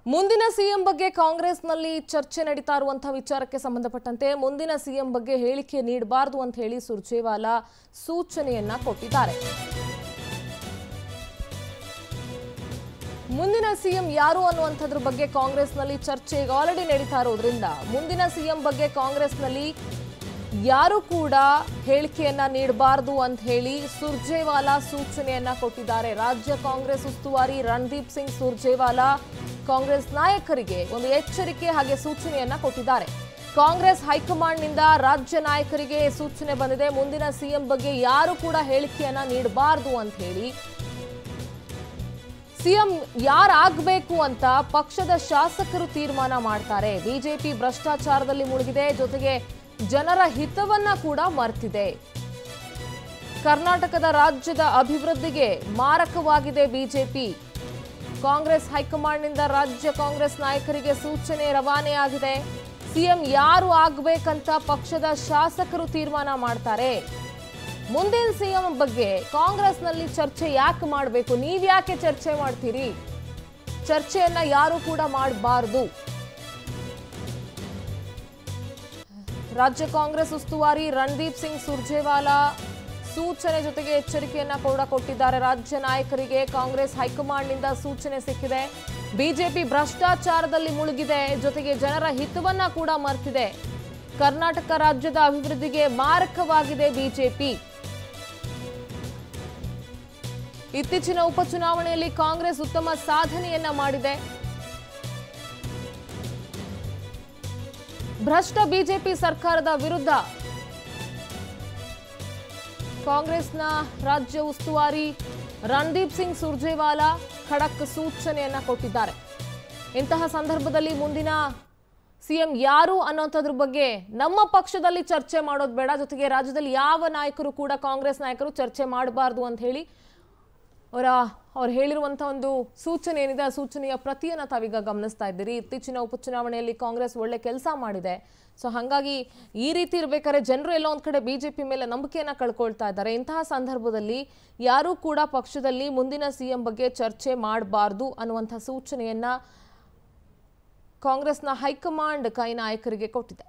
ಮುಂದಿನ ಸಿಎಂ ಬಗ್ಗೆ ಕಾಂಗ್ರೆಸ್ನಲ್ಲಿ ಚರ್ಚೆ ನಡೀತಾ ಇರುವಂತಹ ವಿಚಾರಕ್ಕೆ ಸಂಬಂಧಪಟ್ಟಂತೆ ಮುಂದಿನ ಸಿಎಂ ಬಗ್ಗೆ ಹೇಳಿಕೆ ನೀಡಬಾರದು ಅಂತ ಹೇಳಿ ಸುರ್ಜೇವಾಲಾ ಸೂಚನೆಯನ್ನ ಕೊಟ್ಟಿದ್ದಾರೆ ಮುಂದಿನ ಸಿಎಂ ಯಾರು ಅನ್ನುವಂಥದ್ರ ಬಗ್ಗೆ ಕಾಂಗ್ರೆಸ್ನಲ್ಲಿ ಚರ್ಚೆ ಈಗ ಆಲ್ರೆಡಿ ನಡೀತಾ ಇರೋದ್ರಿಂದ ಮುಂದಿನ ಸಿಎಂ ಬಗ್ಗೆ ಕಾಂಗ್ರೆಸ್ನಲ್ಲಿ ಯಾರು ಕೂಡ ಹೇಳಿಕೆಯನ್ನ ನೀಡಬಾರದು ಅಂತ ಹೇಳಿ ಸುರ್ಜೇವಾಲಾ ಸೂಚನೆಯನ್ನ ಕೊಟ್ಟಿದ್ದಾರೆ ರಾಜ್ಯ ಕಾಂಗ್ರೆಸ್ ಉಸ್ತುವಾರಿ ರಣದೀಪ್ ಸಿಂಗ್ ಸುರ್ಜೇವಾಲಾ ಕಾಂಗ್ರೆಸ್ ನಾಯಕರಿಗೆ ಒಂದು ಎಚ್ಚರಿಕೆ ಹಾಗೆ ಸೂಚನೆಯನ್ನ ಕೊಟ್ಟಿದ್ದಾರೆ ಕಾಂಗ್ರೆಸ್ ಹೈಕಮಾಂಡ್ನಿಂದ ರಾಜ್ಯ ನಾಯಕರಿಗೆ ಸೂಚನೆ ಬಂದಿದೆ ಮುಂದಿನ ಸಿಎಂ ಬಗ್ಗೆ ಯಾರು ಕೂಡ ಹೇಳಿಕೆಯನ್ನ ನೀಡಬಾರದು ಅಂತ ಹೇಳಿ ಸಿಎಂ ಯಾರಾಗಬೇಕು ಅಂತ ಪಕ್ಷದ ಶಾಸಕರು ತೀರ್ಮಾನ ಮಾಡ್ತಾರೆ ಬಿಜೆಪಿ ಭ್ರಷ್ಟಾಚಾರದಲ್ಲಿ ಮುಳುಗಿದೆ ಜೊತೆಗೆ ಜನರ ಹಿತವನ್ನ ಕೂಡ ಮರ್ತಿದೆ ಕರ್ನಾಟಕದ ರಾಜ್ಯದ ಅಭಿವೃದ್ಧಿಗೆ ಮಾರಕವಾಗಿದೆ ಬಿಜೆಪಿ ಕಾಂಗ್ರೆಸ್ ಹೈಕಮಾಂಡ್ನಿಂದ ರಾಜ್ಯ ಕಾಂಗ್ರೆಸ್ ನಾಯಕರಿಗೆ ಸೂಚನೆ ರವಾನೆಯಾಗಿದೆ ಸಿಎಂ ಯಾರು ಆಗ್ಬೇಕಂತ ಪಕ್ಷದ ಶಾಸಕರು ತೀರ್ಮಾನ ಮಾಡ್ತಾರೆ ಮುಂದಿನ ಸಿಎಂ ಬಗ್ಗೆ ಕಾಂಗ್ರೆಸ್ನಲ್ಲಿ ಚರ್ಚೆ ಯಾಕೆ ಮಾಡಬೇಕು ನೀವ್ಯಾಕೆ ಚರ್ಚೆ ಮಾಡ್ತೀರಿ ಚರ್ಚೆಯನ್ನ ಯಾರು ಕೂಡ ಮಾಡಬಾರದು ರಾಜ್ಯ ಕಾಂಗ್ರೆಸ್ ಉಸ್ತುವಾರಿ ರಣದೀಪ್ ಸಿಂಗ್ ಸುರ್ಜೇವಾಲಾ ಸೂಚನೆ ಜೊತೆಗೆ ಎಚ್ಚರಿಕೆಯನ್ನ ಕೂಡ ಕೊಟ್ಟಿದ್ದಾರೆ ರಾಜ್ಯ ನಾಯಕರಿಗೆ ಕಾಂಗ್ರೆಸ್ ಹೈಕಮಾಂಡ್ನಿಂದ ಸೂಚನೆ ಸಿಕ್ಕಿದೆ ಬಿಜೆಪಿ ಭ್ರಷ್ಟಾಚಾರದಲ್ಲಿ ಮುಳುಗಿದೆ ಜೊತೆಗೆ ಜನರ ಹಿತವನ್ನ ಕೂಡ ಮರ್ತಿದೆ ಕರ್ನಾಟಕ ರಾಜ್ಯದ ಅಭಿವೃದ್ಧಿಗೆ ಮಾರಕವಾಗಿದೆ ಬಿಜೆಪಿ ಇತ್ತೀಚಿನ ಉಪಚುನಾವಣೆಯಲ್ಲಿ ಕಾಂಗ್ರೆಸ್ ಉತ್ತಮ ಸಾಧನೆಯನ್ನ ಮಾಡಿದೆ ಭ್ರಷ್ಟ ಬಿಜೆಪಿ ಸರ್ಕಾರದ ವಿರುದ್ಧ ಕಾಂಗ್ರೆಸ್ನ ರಾಜ್ಯ ಉಸ್ತುವಾರಿ ರಣದೀಪ್ ಸಿಂಗ್ ಸುರ್ಜೇವಾಲಾ ಖಡಕ್ ಸೂಚನೆಯನ್ನ ಕೊಟ್ಟಿದ್ದಾರೆ ಇಂತಹ ಸಂದರ್ಭದಲ್ಲಿ ಮುಂದಿನ ಸಿಎಂ ಯಾರು ಅನ್ನೋಂಥದ್ರ ಬಗ್ಗೆ ನಮ್ಮ ಪಕ್ಷದಲ್ಲಿ ಚರ್ಚೆ ಮಾಡೋದು ಬೇಡ ಜೊತೆಗೆ ರಾಜ್ಯದಲ್ಲಿ ಯಾವ ನಾಯಕರು ಕೂಡ ಕಾಂಗ್ರೆಸ್ ನಾಯಕರು ಚರ್ಚೆ ಮಾಡಬಾರ್ದು ಅಂತ ಹೇಳಿ ಅವರ ಅವ್ರು ಹೇಳಿರುವಂಥ ಒಂದು ಸೂಚನೆ ಏನಿದೆ ಆ ಸೂಚನೆಯ ಪ್ರತಿಯನ್ನು ತಾವೀಗ ಗಮನಿಸ್ತಾ ಇದ್ದೀರಿ ಇತ್ತೀಚಿನ ಉಪಚುನಾವಣೆಯಲ್ಲಿ ಕಾಂಗ್ರೆಸ್ ಒಳ್ಳೆ ಕೆಲಸ ಮಾಡಿದೆ ಸೊ ಹಾಗಾಗಿ ಈ ರೀತಿ ಇರಬೇಕಾದ್ರೆ ಜನರು ಎಲ್ಲ ಒಂದು ಕಡೆ ಬಿ ಜೆ ಪಿ ಮೇಲೆ ನಂಬಿಕೆಯನ್ನು ಕಳ್ಕೊಳ್ತಾ ಇದ್ದಾರೆ ಇಂತಹ ಸಂದರ್ಭದಲ್ಲಿ ಯಾರೂ ಕೂಡ ಪಕ್ಷದಲ್ಲಿ ಮುಂದಿನ ಸಿ ಎಂ ಬಗ್ಗೆ ಚರ್ಚೆ ಮಾಡಬಾರ್ದು ಅನ್ನುವಂಥ ಸೂಚನೆಯನ್ನ ಕಾಂಗ್ರೆಸ್ನ ಹೈಕಮಾಂಡ್ ಕೈ ನಾಯಕರಿಗೆ ಕೊಟ್ಟಿದೆ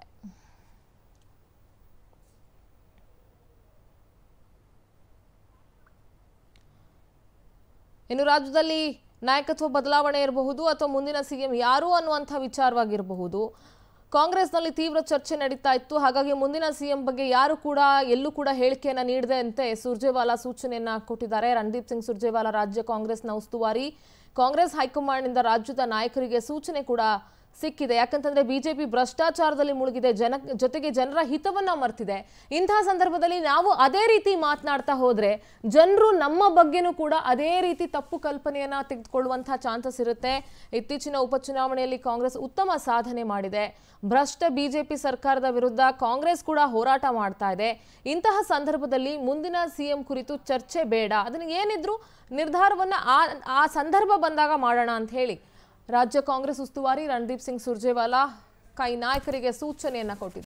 ಇನ್ನು ರಾಜ್ಯದಲ್ಲಿ ನಾಯಕತ್ವ ಬದಲಾವಣೆ ಇರಬಹುದು ಅಥವಾ ಮುಂದಿನ ಸಿಎಂ ಯಾರು ಅನ್ನುವಂಥ ವಿಚಾರವಾಗಿರಬಹುದು ಕಾಂಗ್ರೆಸ್ನಲ್ಲಿ ತೀವ್ರ ಚರ್ಚೆ ನಡೀತಾ ಇತ್ತು ಹಾಗಾಗಿ ಮುಂದಿನ ಸಿಎಂ ಬಗ್ಗೆ ಯಾರು ಕೂಡ ಎಲ್ಲೂ ಕೂಡ ಹೇಳಿಕೆಯನ್ನ ನೀಡದೆ ಅಂತೆ ಸುರ್ಜೇವಾಲಾ ಸೂಚನೆಯನ್ನ ಕೊಟ್ಟಿದ್ದಾರೆ ರಣದೀಪ್ ಸಿಂಗ್ ಸುರ್ಜೇವಾಲಾ ರಾಜ್ಯ ಕಾಂಗ್ರೆಸ್ನ ಉಸ್ತುವಾರಿ ಕಾಂಗ್ರೆಸ್ ಹೈಕಮಾಂಡ್ನಿಂದ ರಾಜ್ಯದ ನಾಯಕರಿಗೆ ಸೂಚನೆ ಕೂಡ ಸಿಕ್ಕಿದೆ ಯಾಕಂತಂದ್ರೆ ಬಿಜೆಪಿ ಭ್ರಷ್ಟಾಚಾರದಲ್ಲಿ ಮುಳುಗಿದೆ ಜನ ಜೊತೆಗೆ ಜನರ ಹಿತವನ್ನ ಮರ್ತಿದೆ ಇಂತಹ ಸಂದರ್ಭದಲ್ಲಿ ನಾವು ಅದೇ ರೀತಿ ಮಾತನಾಡ್ತಾ ಹೋದ್ರೆ ಜನರು ನಮ್ಮ ಬಗ್ಗೆನೂ ಕೂಡ ಅದೇ ರೀತಿ ತಪ್ಪು ಕಲ್ಪನೆಯನ್ನ ತೆಗೆದುಕೊಳ್ಳುವಂತಹ ಚಾನ್ಸಸ್ ಇರುತ್ತೆ ಇತ್ತೀಚಿನ ಉಪಚುನಾವಣೆಯಲ್ಲಿ ಕಾಂಗ್ರೆಸ್ ಉತ್ತಮ ಸಾಧನೆ ಮಾಡಿದೆ ಭ್ರಷ್ಟ ಬಿಜೆಪಿ ಸರ್ಕಾರದ ವಿರುದ್ಧ ಕಾಂಗ್ರೆಸ್ ಕೂಡ ಹೋರಾಟ ಮಾಡ್ತಾ ಇದೆ ಇಂತಹ ಸಂದರ್ಭದಲ್ಲಿ ಮುಂದಿನ ಸಿಎಂ ಕುರಿತು ಚರ್ಚೆ ಬೇಡ ಅದನ್ನ ಏನಿದ್ರು ನಿರ್ಧಾರವನ್ನ ಆ ಆ ಸಂದರ್ಭ ಬಂದಾಗ ಮಾಡೋಣ ಅಂತ ಹೇಳಿ ರಾಜ್ಯ ಕಾಂಗ್ರೆಸ್ ಉಸ್ತುವಾರಿ ರಣದೀಪ್ ಸಿಂಗ್ ಸುರ್ಜೇವಾಲಾ ಕೈ ನಾಯಕರಿಗೆ ಸೂಚನೆಯನ್ನ ಕೊಟ್ಟಿದ್ದಾರೆ